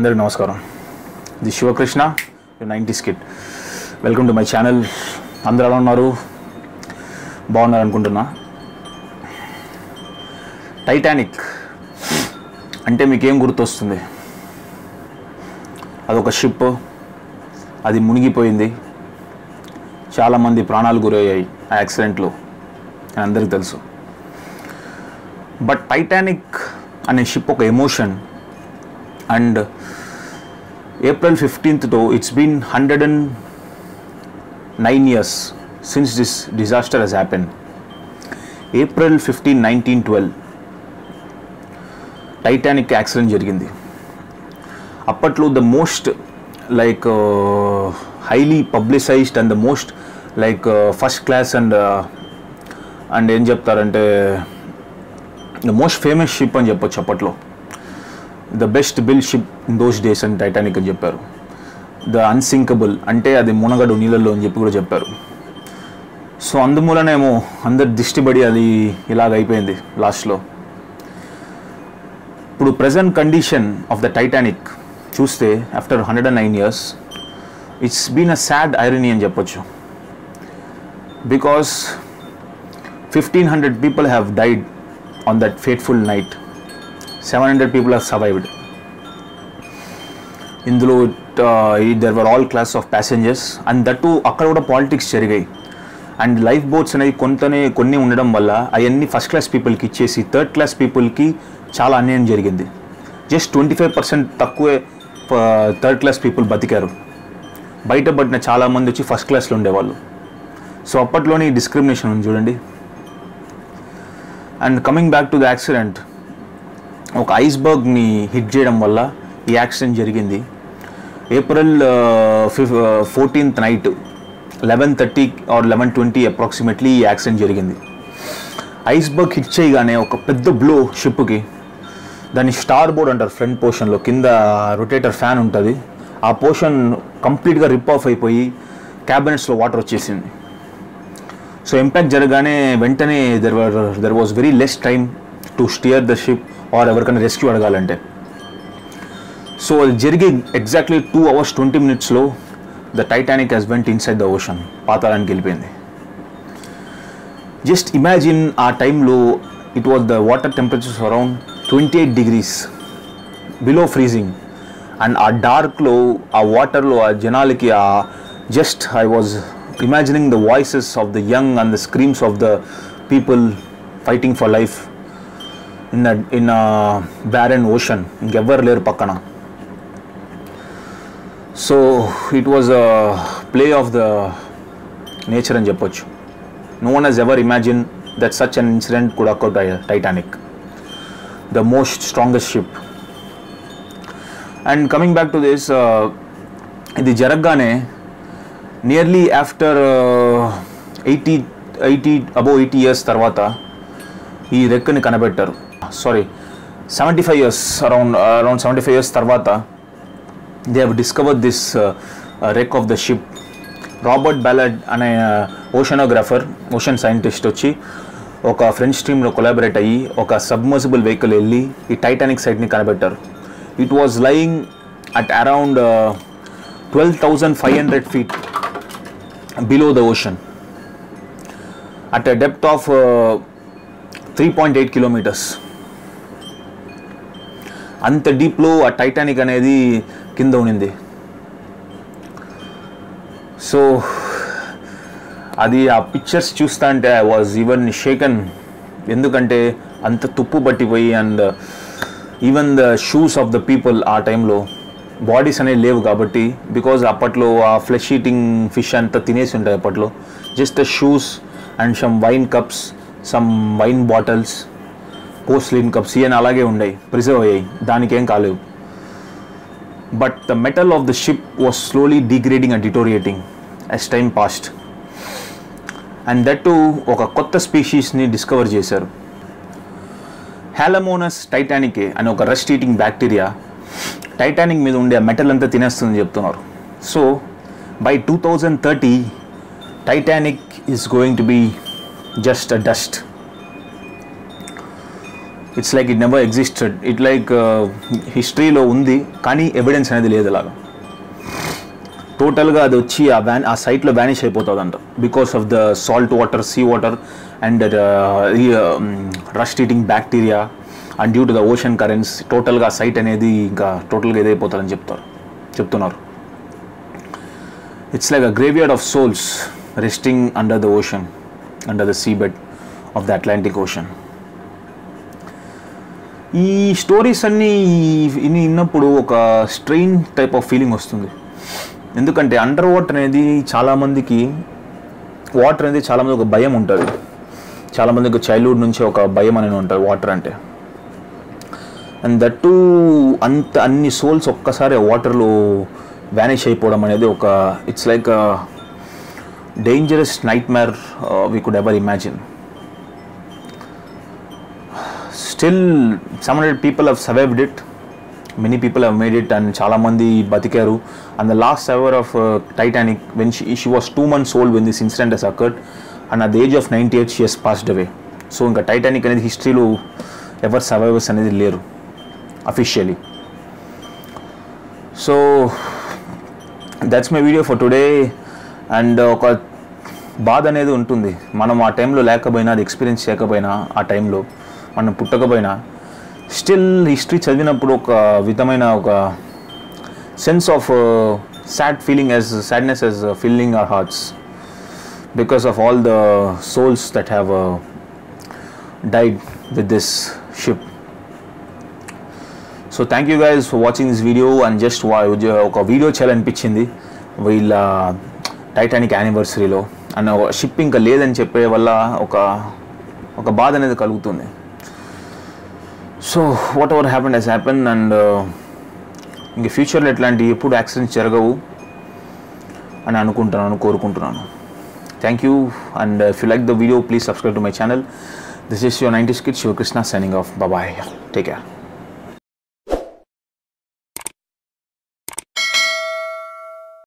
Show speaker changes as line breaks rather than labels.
అందరికి నమస్కారం ఇది Sivakrishna ninety skit welcome to my channel అందరూ ఎలా ఉన్నారు బాగున్నారు అనుకుంటున్నా టైటానిక్ అంటే మీకేం గుర్తొస్తుంది అదొక షిప్ అది మునిగిపోయింది చాలామంది ప్రాణాలు గురయ్యాయి ఆ యాక్సిడెంట్లో అని అందరికీ తెలుసు బట్ టైటానిక్ అనే షిప్ ఒక ఎమోషన్ అండ్ ఏప్రిల్ ఫిఫ్టీన్త్తో it's been hundred and nine years since this disaster has happen April fifteen nineteen twelve Titanic accident జరిగింది అప్పట్లో the most like highly publicized and the most like first class and and ఏం చెప్తారంటే the most famous ship అని చెప్పొచ్చు అప్పట్లో the best built ship in those days అని Titanic అని చెప్పారు ద అన్సింకబుల్ అంటే అది మునగడు నీళ్ళల్లో అని చెప్పి కూడా చెప్పారు సో అందుమూలనేమో అందరి దిష్టిబడి అది ఇలాగ అయిపోయింది లాస్ట్లో ఇప్పుడు present condition of the Titanic చూస్తే after hundred and nine years it's been a sad irony అని చెప్పొచ్చు because fifteen hundred people have died on that fateful night seven hundred people have survived ఇందులో there were all class of passengers and that అక్కడ కూడా politics జరిగాయి and life boats అనేవి కొంతనే కొన్ని ఉండడం వల్ల అవన్నీ ఫస్ట్ క్లాస్ పీపుల్కి ఇచ్చేసి థర్డ్ క్లాస్ పీపుల్కి చాలా అన్యాయం జరిగింది జస్ట్ ట్వంటీ ఫైవ్ పర్సెంట్ తక్కువే థర్డ్ క్లాస్ పీపుల్ బతికారు బయటపడిన చాలామంది వచ్చి ఫస్ట్ క్లాస్లో ఉండేవాళ్ళు సో అప్పట్లోనే డిస్క్రిమినేషన్ ఉంది చూడండి and coming back to the accident ఒక ఐస్బర్గ్ని హిట్ చేయడం వల్ల ఈ యాక్సిడెంట్ జరిగింది April fif fourteenth night eleven thirty or eleven twenty approximately ఈ యాక్సిడెంట్ జరిగింది ఐస్బర్గ్ హిట్ చేయగానే ఒక పెద్ద బ్లో షిప్కి దాన్ని స్టార్ బోర్డ్ అంటారు ఫ్రంట్ పోర్షన్లో కింద రొటేటర్ ఫ్యాన్ ఉంటుంది ఆ పోర్షన్ కంప్లీట్గా రిప్ ఆఫ్ అయిపోయి క్యాబినెట్స్లో వాటర్ వచ్చేసింది సో ఇంపాక్ట్ జరగానే వెంటనే there were there was very less time to steer the ship or ఎవరికైనా రెస్క్యూ అడగాలంటే సో అది జరిగి ఎగ్జాక్ట్లీ టూ అవర్స్ ట్వంటీ మినిట్స్లో the Titanic has went inside the ocean పాతాళానికి వెళ్ళిపోయింది జస్ట్ ఇమాజిన్ ఆ టైంలో it was the water temperatures around twenty eight degrees below freezing and ఆ డార్క్లో ఆ వాటర్లో ఆ జనాలకి ఆ just I was imagining the voices of the young and the screams of the people fighting for life in in barren ocean ఇంకెవ్వరు లేరు పక్కన so it was a play of the nature అని చెప్పొచ్చు no one has ever imagine that such an incident could occur Titanic the most strongest ship and coming back to this ఇది జరగగానే nearly after eighty eighty above eighty years తర్వాత ఈ రెక్కని కనబెట్టారు sorry seventy five years around around seventy five years తర్వాత they have discover this wreck of the ship Robert Ballard అనే oceanographer ocean scientist వచ్చి ఒక ఫ్రెంచ్ టీంలో కొలాబరేట్ అయ్యి ఒక సబ్మర్సిబుల్ వెహికల్ వెళ్ళి ఈ టైటానిక్ సైట్ని కనబెట్టారు it was lying at around twelve thousand five hundred feet below the ocean at a depth of three point eight kilometres అంత డీప్లో ఆ టైటానిక్ అనేది కింద ఉనింది సో అది ఆ పిక్చర్స్ చూస్తా అంటే ఐ వాజ్ ఈవెన్ షేకన్ ఎందుకంటే అంత తుప్పు పట్టిపోయి and even the shoes of the people ఆ టైంలో బాడీస్ అనేవి లేవు కాబట్టి బికాజ్ అప్పట్లో ఆ ఫ్లెష్ ఈటింగ్ ఫిష్ అంతా తినేసి ఉంటాయి అప్పట్లో just the shoes and some wine cups some wine bottles porcelain cups ఇవన్నీ అలాగే ఉన్నాయి ప్రిజర్వ్ అయ్యాయి దానికి ఏం కాలేవు but the metal of the ship was slowly degrading and deteriorating as time passed and that ఒక కొత్త స్పీషీస్ని డిస్కవర్ చేశారు హ్యాలమోనస్ టైటానికే అనే ఒక రెస్ట్ ఈటింగ్ బ్యాక్టీరియా టైటానిక్ మీద ఉండే మెటల్ అంతా తినేస్తుందని చెప్తున్నారు so by two thousand thirty Titanic is going to be just a dust it's like it never existed it like హిస్టరీలో ఉంది కానీ ఎవిడెన్స్ అనేది లేదు అలాగా టోటల్గా అది వచ్చి ఆ వ్యాన్ ఆ సైట్లో వ్యానిష్ అయిపోతుందంట because of the salt water sea water and rust eating bacteria and due to the ocean currents టోటల్గా సైట్ అనేది ఇంకా టోటల్గా ఇదైపోతుందని చెప్తారు చెప్తున్నారు it's like a graveyard of souls resting under the ocean under the sea bed of the Atlantic ocean ఈ stories అన్నీ ఇన్ని విన్నప్పుడు ఒక స్ట్రెయిన్ టైప్ ఆఫ్ ఫీలింగ్ వస్తుంది ఎందుకంటే అండర్ వాటర్ అనేది చాలామందికి వాటర్ అనేది చాలామంది ఒక భయం ఉంటుంది చాలామందికి చైల్డ్హుడ్ నుంచి ఒక భయం అనేది ఉంటుంది వాటర్ అంటే అండ్ దట్టు అంత అన్ని సోల్స్ ఒక్కసారి వాటర్లో వ్యానిష్ అయిపోవడం అనేది ఒక it's like dangerous nightmare we could ever imagine still some hundred people have survived it many people have made it and చాలామంది బతికారు and the last survivor of Titanic when she she was two months old when this incident has occurred and at the age of ninety eight she has passed away so ఇంకా Titanic అనేది హిస్టరీలో ఎవరు survivors అనేది లేరు officially so that's my video for today and ఒక బాధ అనేది ఉంటుంది మనం ఆ టైంలో లేకపోయినా అది ఎక్స్పీరియన్స్ చేయకపోయినా ఆ టైంలో మనం పుట్టకపోయినా స్టిల్ హిస్టరీ చదివినప్పుడు ఒక విధమైన ఒక sense of sad feeling as sadness as feeling our hearts because of all the souls that have died with this ship so thank you guys for watching this video and just ఒక video చేయాలనిపించింది వీళ్ళ Titanic యానివర్సరీలో and ship ఇంకా లేదని చెప్పే వల్ల ఒక ఒక బాధ అనేది కలుగుతుంది so whatever happen has happen and ఇంక ఫ్యూచర్లో ఎట్లాంటి ఎప్పుడు యాక్సిడెంట్స్ జరగవు అని అనుకుంటున్నాను కోరుకుంటున్నాను thank you and if you like the video please subscribe to my channel this is your ninety skit Sivakrishna signing off bye take care